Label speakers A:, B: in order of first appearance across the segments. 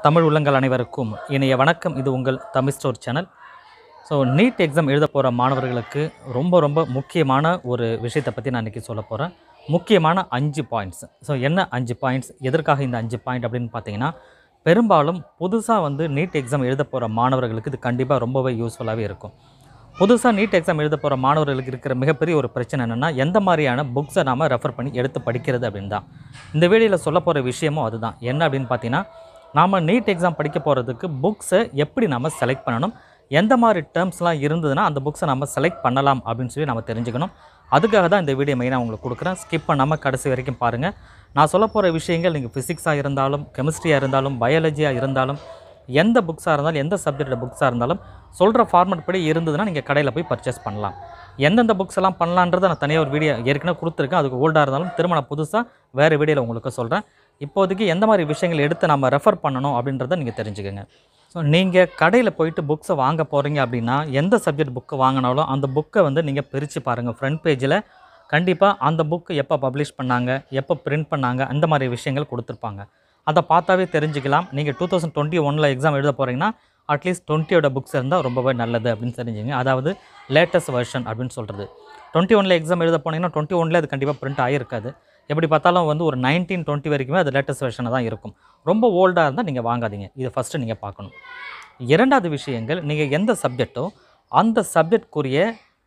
A: தமிழ் உள்ளங்கள் அனைவருக்கும் இணைய வணக்கம் இது உங்கள் Tamil store channel so NEET exam எழுத போகிற மாணவர்களுக்கு ரொம்ப ரொம்ப முக்கியமான ஒரு விஷயத்தை பற்றி நான் இன்றைக்கி சொல்ல போகிறேன் முக்கியமான அஞ்சு பாயிண்ட்ஸ் ஸோ என்ன அஞ்சு பாயிண்ட்ஸ் எதற்காக இந்த அஞ்சு பாயிண்ட் அப்படின்னு பார்த்தீங்கன்னா பெரும்பாலும் புதுசாக வந்து நீட் எக்ஸாம் எழுத போகிற மாணவர்களுக்கு இது கண்டிப்பாக ரொம்பவே யூஸ்ஃபுல்லாகவே இருக்கும் புதுசாக நீட் எக்ஸாம் எழுத போகிற மாணவர்களுக்கு இருக்கிற மிகப்பெரிய ஒரு பிரச்சனை என்னென்னா எந்த மாதிரியான புக்ஸை நாம் ரெஃபர் பண்ணி எடுத்து படிக்கிறது அப்படின்னு தான் இந்த வீடியோவில் சொல்ல போகிற விஷயமும் அதுதான் என்ன அப்படின்னு பார்த்தீங்கன்னா நாம் நீட் எக்ஸாம் படிக்க போகிறதுக்கு புக்ஸை எப்படி நம்ம செலக்ட் பண்ணணும் எந்த மாதிரி டேர்ம்ஸ்லாம் இருந்ததுன்னா அந்த புக்ஸை நம்ம செலக்ட் பண்ணலாம் அப்படின்னு சொல்லி நம்ம தெரிஞ்சுக்கணும் அதுக்காக தான் இந்த வீடியோ மெயினாக உங்களுக்கு கொடுக்குறேன் ஸ்கிப் பண்ணாமல் கடைசி வரைக்கும் பாருங்கள் நான் சொல்ல போகிற விஷயங்கள் நீங்கள் ஃபிசிக்ஸாக இருந்தாலும் கெமிஸ்ட்ரியாக இருந்தாலும் பயாலஜியாக இருந்தாலும் எந்த புக்ஸாக இருந்தாலும் எந்த சப்ஜெக்ட் புக்ஸாக இருந்தாலும் சொல்கிற ஃபார்மட் படி இருந்ததுன்னா நீங்கள் கடையில் போய் பர்ச்சேஸ் பண்ணலாம் எந்தெந்த புக்ஸ் எல்லாம் பண்ணலான்றதை நான் தனியாக ஒரு வீடியோ ஏற்கனவே கொடுத்துருக்கேன் அதுக்கு ஓல்டாக இருந்தாலும் திரும்ப நான் புதுசாக வேறு வீடியோவில் உங்களுக்கு சொல்கிறேன் இப்போதைக்கு எந்த மாதிரி விஷயங்கள் எடுத்து நம்ம ரெஃபர் பண்ணணும் அப்படின்றத நீங்கள் தெரிஞ்சுக்கோங்க ஸோ நீங்கள் கடையில் போயிட்டு புக்ஸை வாங்க போகிறீங்க அப்படின்னா எந்த சப்ஜெக்ட் புக்கு வாங்கினாலும் அந்த புக்கை வந்து நீங்கள் பிரித்து பாருங்கள் ஃப்ரண்ட் பேஜில் கண்டிப்பாக அந்த புக்கு எப்போ பப்ளிஷ் பண்ணாங்க எப்போ பிரிண்ட் பண்ணாங்க அந்த மாதிரி விஷயங்கள் கொடுத்துருப்பாங்க அதை பார்த்தாவே தெரிஞ்சுக்கலாம் நீங்கள் டூ தௌசண்ட் டுவெண்ட்டி ஒனில் எக்ஸாம் எழுத போகிறீங்கன்னா அட்லீஸ்ட் டுவெண்ட்டியோட புக்ஸ் இருந்தால் ரொம்பவே நல்லது அப்படின்னு தெரிஞ்சுங்க அதாவது லேட்டஸ்ட் வெர்ஷன் அப்படின்னு சொல்கிறது டுவெண்ட்டி ஒனில் எக்ஸாம் எழுத போனீங்கன்னா டுவெண்ட்டி ஒனில் அது கண்டிப்பாக பிரிண்ட் ஆகிருக்காது எப்படி பார்த்தாலும் வந்து ஒரு நைன்டீன் டுவெண்ட்டி வரைக்குமே அது லேட்டஸ்ட் வெர்ஷனாக தான் இருக்கும் ரொம்ப ஓல்டாக இருந்தால் நீங்கள் வாங்காதீங்க இதை ஃபஸ்ட்டு நீங்கள் பார்க்கணும் இரண்டாவது விஷயங்கள் நீங்கள் எந்த சப்ஜெக்ட்டோ அந்த சப்ஜெக்ட்குரிய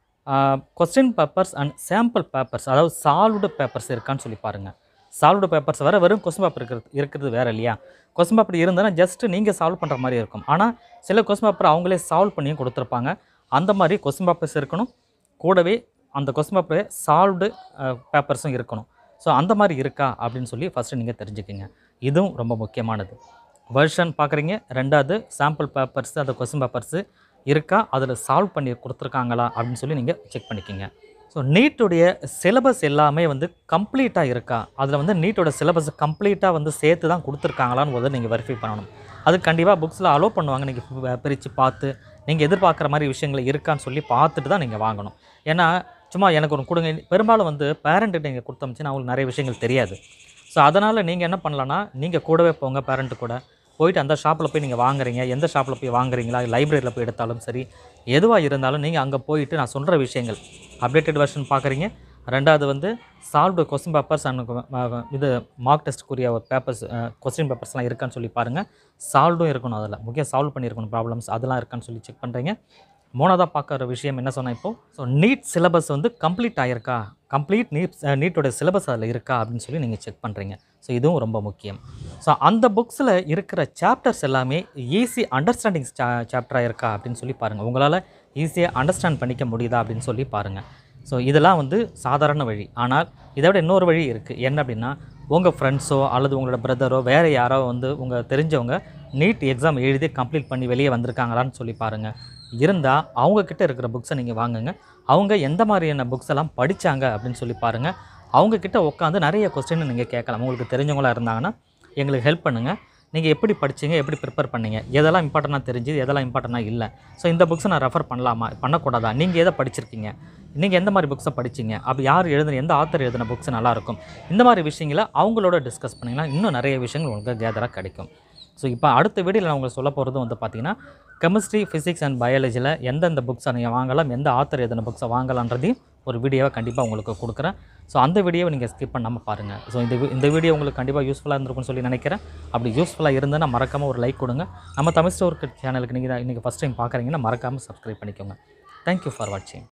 A: question papers and sample papers அதாவது சால்வ்டு பேப்பர்ஸ் இருக்கான்னு சொல்லி பாருங்கள் சால்வ்டு பேப்பர்ஸ் வேறு வெறும் கொஸ்டின் பேப்பர் இருக்கிறது இருக்கிறது வேறு இல்லையா கொஸ்டின் பேப்பர் இருந்ததுன்னா ஜஸ்ட்டு நீங்கள் சால்வ் பண்ணுற மாதிரி இருக்கும் ஆனால் சில கொஸ்டின் பேப்பர் அவங்களே சால்வ் பண்ணியும் கொடுத்துருப்பாங்க அந்த மாதிரி கொஸ்டின் பேப்பர்ஸ் இருக்கணும் கூடவே அந்த கொஸ்டின் பேப்பர் சால்வ்டு பேப்பர்ஸும் இருக்கணும் ஸோ அந்த மாதிரி இருக்கா அப்படின்னு சொல்லி ஃபஸ்ட்டு நீங்கள் தெரிஞ்சுக்கோங்க இதுவும் ரொம்ப முக்கியமானது வெர்ஷன் பார்க்குறீங்க ரெண்டாவது சாம்பிள் பேப்பர்ஸ் அந்த கொஸ்டின் பேப்பர்ஸு இருக்கா அதில் சால்வ் பண்ணி கொடுத்துருக்காங்களா அப்படின்னு சொல்லி நீங்கள் செக் பண்ணிக்கோங்க ஸோ நீட்டுடைய சிலபஸ் எல்லாமே வந்து கம்ப்ளீட்டாக இருக்கா அதில் வந்து நீட்டோட சிலபஸ் கம்ப்ளீட்டாக வந்து சேர்த்து தான் கொடுத்துருக்காங்களான்னு போது நீங்கள் வெரிஃபை பண்ணணும் அது கண்டிப்பாக புக்ஸில் அலோவ் பண்ணுவாங்க நீங்கள் பிரித்து பார்த்து நீங்கள் எதிர்பார்க்குற மாதிரி விஷயங்கள் இருக்கான்னு சொல்லி பார்த்துட்டு தான் நீங்கள் வாங்கணும் ஏன்னா சும்மா எனக்கு ஒரு கொடுங்க பெரும்பாலும் வந்து பேரண்ட்டு நீங்கள் கொடுத்தமிச்சுன்னா அவங்களுக்கு நிறைய விஷயங்கள் தெரியாது ஸோ அதனால் நீங்கள் என்ன பண்ணலான்னா நீங்கள் கூடவே போங்க பேரண்ட்டு கூட போயிட்டு அந்த ஷாப்பில் போய் நீங்கள் வாங்குறீங்க எந்த ஷாப்பில் போய் வாங்குறீங்களா லைப்ரரியில் போய் எடுத்தாலும் சரி எதுவாக இருந்தாலும் நீங்கள் அங்கே போயிட்டு நான் சொல்கிற விஷயங்கள் அப்டேட்டட் வெர்ஷன் பார்க்குறீங்க ரெண்டாவது வந்து சால்வ்டு கொஸ்டின் பேப்பர்ஸ் அண்ட் இது மார்க் டெஸ்ட்டுக்குரிய ஒரு பேப்பர்ஸ் கொஸ்டின் பேப்பர்ஸ்லாம் இருக்கான்னு சொல்லி பாருங்கள் சால்வ்டும் இருக்கணும் அதில் முக்கியம் சால்வ் பண்ணியிருக்கணும் ப்ராப்ளம்ஸ் அதெல்லாம் இருக்கான்னு சொல்லி செக் பண்ணுறீங்க மூணாவதாக பார்க்குற விஷயம் என்ன சொன்னேன் இப்போது ஸோ நீட் சிலபஸ் வந்து கம்ப்ளீட் ஆகிருக்கா கம்ப்ளீட் நீட் நீட்டோட சிலபஸ் அதில் இருக்கா அப்படின்னு சொல்லி நீங்கள் செக் பண்ணுறீங்க ஸோ இதுவும் ரொம்ப முக்கியம் ஸோ அந்த புக்ஸில் இருக்கிற சாப்டர்ஸ் எல்லாமே ஈஸி அண்டர்ஸ்டாண்டிங் சாப்டராக இருக்கா அப்படின்னு சொல்லி பாருங்கள் உங்களால் ஈஸியாக அண்டர்ஸ்டாண்ட் பண்ணிக்க முடியுதா அப்படின்னு சொல்லி பாருங்கள் ஸோ இதெல்லாம் வந்து சாதாரண வழி ஆனால் இதை விட இன்னொரு வழி இருக்குது என்ன அப்படின்னா உங்கள் ஃப்ரெண்ட்ஸோ அல்லது உங்களோட பிரதரோ வேறு யாரோ வந்து உங்கள் தெரிஞ்சவங்க நீட் எக்ஸாம் எழுதி கம்ப்ளீட் பண்ணி வெளியே வந்திருக்காங்களான்னு சொல்லி பாருங்கள் இருந்தால் அவங்கக்கிட்ட இருக்கிற புக்ஸை நீங்கள் வாங்குங்க அவங்க எந்த மாதிரியான புக்ஸ் எல்லாம் படித்தாங்க அப்படின்னு சொல்லி பாருங்கள் அவங்கக்கிட்ட உட்காந்து நிறைய கொஸ்டின் நீங்கள் கேட்கலாம் உங்களுக்கு தெரிஞ்சவங்களாக இருந்தாங்கன்னா எங்களுக்கு ஹெல்ப் பண்ணுங்கள் நீங்கள் எப்படி படிச்சீங்க எப்படி ப்ரிப்பேர் பண்ணீங்க எதெல்லாம் இம்பார்ட்டண்ட்டாக தெரிஞ்சுது எதெல்லாம் இம்பார்ட்டண்ட்டாக இல்லை ஸோ இந்த புக்ஸை நான் ரெஃபர் பண்ணலாமா பண்ணக்கூடாதா நீங்கள் எதை படிச்சிருக்கீங்க நீங்கள் எந்த மாதிரி புக்ஸை படிச்சீங்க அப்படி யார் எழுதுன எந்த ஆத்தர் எழுதின புக்ஸ் நல்லாயிருக்கும் இந்த மாதிரி விஷயங்களை அவங்களோட டிஸ்கஸ் பண்ணிங்கன்னா இன்னும் நிறைய விஷயங்கள் உங்களுக்கு கேதராக கிடைக்கும் ஸோ இப்போ அடுத்த வீடியோவில் நான் உங்களுக்கு சொல்ல போகிறது வந்து பார்த்தீங்கன்னா கெமிஸ்ட்ரி ஃபிசிக்ஸ் அண்ட் பயாலஜியில் எந்தெந்த புக்ஸை நீங்கள் வாங்கலாம் எந்த ஆத்தர் எதன புக்ஸை வாங்கலான்றதையும் ஒரு வீடியோவை கண்டிப்பாக உங்களுக்கு கொடுக்குறேன் ஸோ அந்த வீடியோவை நீங்கள் ஸ்கிப் பண்ணாமல் பாருங்கள் ஸோ இந்த வி- இந்த வீடியோ உங்களுக்கு கண்டிப்பாக யூஸ்ஃபுல்லாக இருந்திருக்கும்னு சொல்லி நினைக்கிறேன் அப்படி யூஸ்ஃபுல்லாக இருந்ததுன்னா மறக்காமல் ஒரு லைக் கொடுங்க நம்ம தமிழ் ஸ்டோர் சேனலுக்கு நீங்கள் இன்றைக்கி ஃபஸ்ட் டைம் பார்க்குறீங்கன்னா மறக்காமல் சப்ஸ்கிரைப் பண்ணிக்கோங்க தேங்க்யூ ஃபார் வாட்சிங்